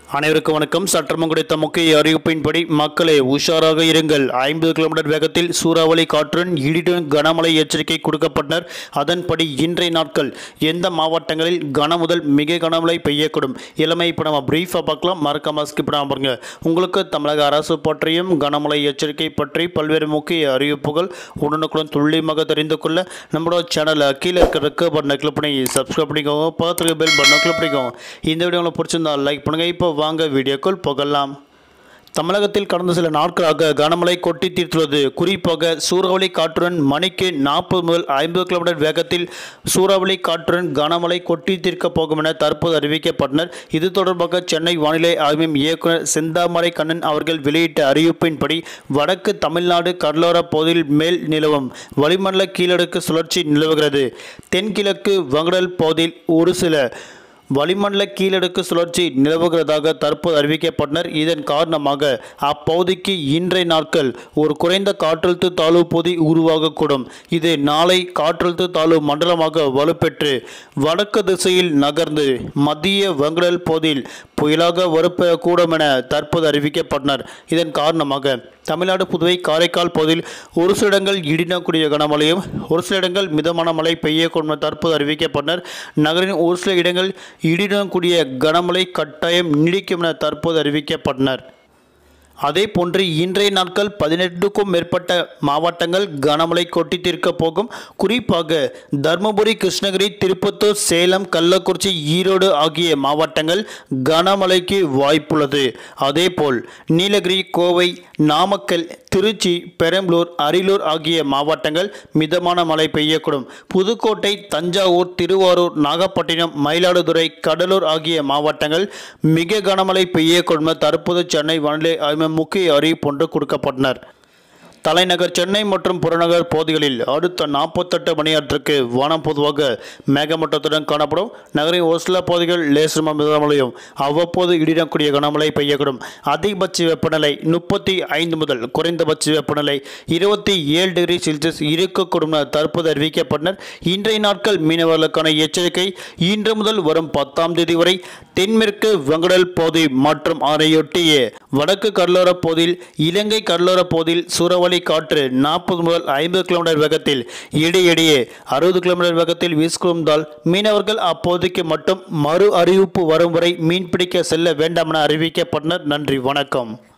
அனைவருக்கும் வணக்கம் சட்டமம் கிடைத்த முக்கிய அறிவிப்பின்படி மக்களே உஷாராக இருங்கள் ஐம்பது கிலோமீட்டர் வேகத்தில் சூறாவளி காற்றுடன் இடியுடன் கனமழை எச்சரிக்கை கொடுக்கப்பட்டனர் அதன்படி இன்றைய நாட்கள் எந்த மாவட்டங்களில் கன முதல் மிக கனமழை பெய்யக்கூடும் இளமை இப்போ நம்ம பிரீஃபாக பார்க்கலாம் மறக்காம ஸ்கிப் பண்ணாம பாருங்க உங்களுக்கு தமிழக அரசு பற்றியும் கனமழை எச்சரிக்கை பற்றி பல்வேறு முக்கிய அறிவிப்புகள் உடனுக்குடன் துல்லியமாக தெரிந்து கொள்ள நம்மளோட சேனலை கீழே இருக்கிற ரெக்க பட்டனை கிளிக் பண்ணி சப்ஸ்கிரைப் பண்ணிக்கோங்க பார்த்துருக்க பெல் பட்டனை கிளிக் பண்ணிக்கோங்க இந்த வீடியோ உங்களுக்கு பிடிச்சிருந்தா லைக் பண்ணுங்க இப்போ வாங்க வீடியோக்குள் போகலாம் தமிழகத்தில் கடந்த சில நாட்களாக கனமழை கொட்டி தீர்த்துள்ளது குறிப்பாக சூறாவளி காற்றுடன் மணிக்கு நாற்பது முதல் ஐம்பது கிலோமீட்டர் வேகத்தில் சூறாவளி காற்றுடன் கனமழை கொட்டி தீர்க்கப் போகும் என தற்போது அறிவிக்கப்பட்டனர் இது தொடர்பாக சென்னை வானிலை ஆய்வு மைய இயக்குனர் செந்தாமரை கண்ணன் அவர்கள் வெளியிட்ட அறிவிப்பின்படி வடக்கு தமிழ்நாடு கடலோர பகுதியில் மேல் நிலவும் வளிமண்டல கீழடுக்கு சுழற்சி நிலவுகிறது தென்கிழக்கு வங்கடல் பகுதியில் ஒரு சில வளிமண்டல கீழடுக்கு சுழற்சி நிலவுகிறதாக தற்போது அறிவிக்கப்பட்டனர் இதன் காரணமாக அப்பகுதிக்கு இன்றைய நாட்கள் ஒரு குறைந்த காற்றழுத்த தாழ்வு பகுதி உருவாகக்கூடும் இது நாளை காற்றழுத்த தாழ்வு மண்டலமாக வலுப்பெற்று வடக்கு திசையில் நகர்ந்து மத்திய வங்கடல் பகுதியில் புயலாக வலுப்பெறக்கூடும் என தற்போது அறிவிக்கப்பட்டனர் இதன் காரணமாக தமிழ்நாடு புதுவை காரைக்கால் பகுதியில் ஒரு சில இடங்கள் இடினக்கூடிய கனமழையும் ஒரு சில இடங்கள் மிதமான மழை பெய்யக்கூடும் என தற்போது அறிவிக்கப்பட்டனர் நகரின் ஒரு சில இடங்கள் இடினக்கூடிய கனமழை கட்டாயம் நீடிக்கும் என தற்போது அறிவிக்கப்பட்டனர் அதே போன்று இன்றைய நாட்கள் பதினெட்டுக்கும் மேற்பட்ட மாவட்டங்கள் கனமழை கொட்டி தீர்க்க போகும் குறிப்பாக தருமபுரி கிருஷ்ணகிரி திருப்பத்தூர் சேலம் கள்ளக்குறிச்சி ஈரோடு ஆகிய மாவட்டங்கள் கனமழைக்கு வாய்ப்புள்ளது அதேபோல் நீலகிரி கோவை நாமக்கல் திருச்சி பெரம்பலூர் அரியலூர் ஆகிய மாவட்டங்கள் மிதமான மழை பெய்யக்கூடும் புதுக்கோட்டை தஞ்சாவூர் திருவாரூர் நாகப்பட்டினம் மயிலாடுதுறை கடலூர் ஆகிய மாவட்டங்கள் மிக கனமழை பெய்யக்கூடும் என தற்போது சென்னை வானிலை ஆய்வு முக்கிய அறிவிப்பு ஒன்று கொடுக்கப்பட்டனர் தலைநகர் சென்னை மற்றும் புறநகர் பகுதிகளில் அடுத்த நாற்பத்தெட்டு மணி நேரத்திற்கு வானம் பொதுவாக மேகமூட்டத்துடன் காணப்படும் நகரின் ஒரு சில பகுதிகள் லேசமாக மிதமழையும் அவ்வப்போது இடிடக்கூடிய கனமழை பெய்யக்கூடும் அதிகபட்ச வெப்பநிலை முப்பத்தி ஐந்து முதல் குறைந்தபட்ச வெப்பநிலை இருபத்தி ஏழு டிகிரி செல்சியஸ் இருக்கக்கூடும் என தற்போது அறிவிக்கப்பட்டனர் இன்றைய நாட்கள் மீனவர்களுக்கான எச்சரிக்கை இன்று முதல் வரும் பத்தாம் தேதி வரை தென்மேற்கு வங்கடல் பகுதி மற்றும் அதனையொட்டிய வடக்கு கடலோர பகுதியில் இலங்கை கடலோர பகுதியில் சூறாவளி காற்று நாற்பது முதல் ஐம்பது கிலோமீட்டர் வேகத்தில் இடையிடையே அறுபது கிலோமீட்டர் வேகத்தில் வீசுகிறதால் மீனவர்கள் அப்போதைக்கு மட்டும் மறு அறிவிப்பு வரும் வரை மீன்பிடிக்க செல்ல வேண்டாம் என அறிவிக்கப்பட்டனர் நன்றி வணக்கம்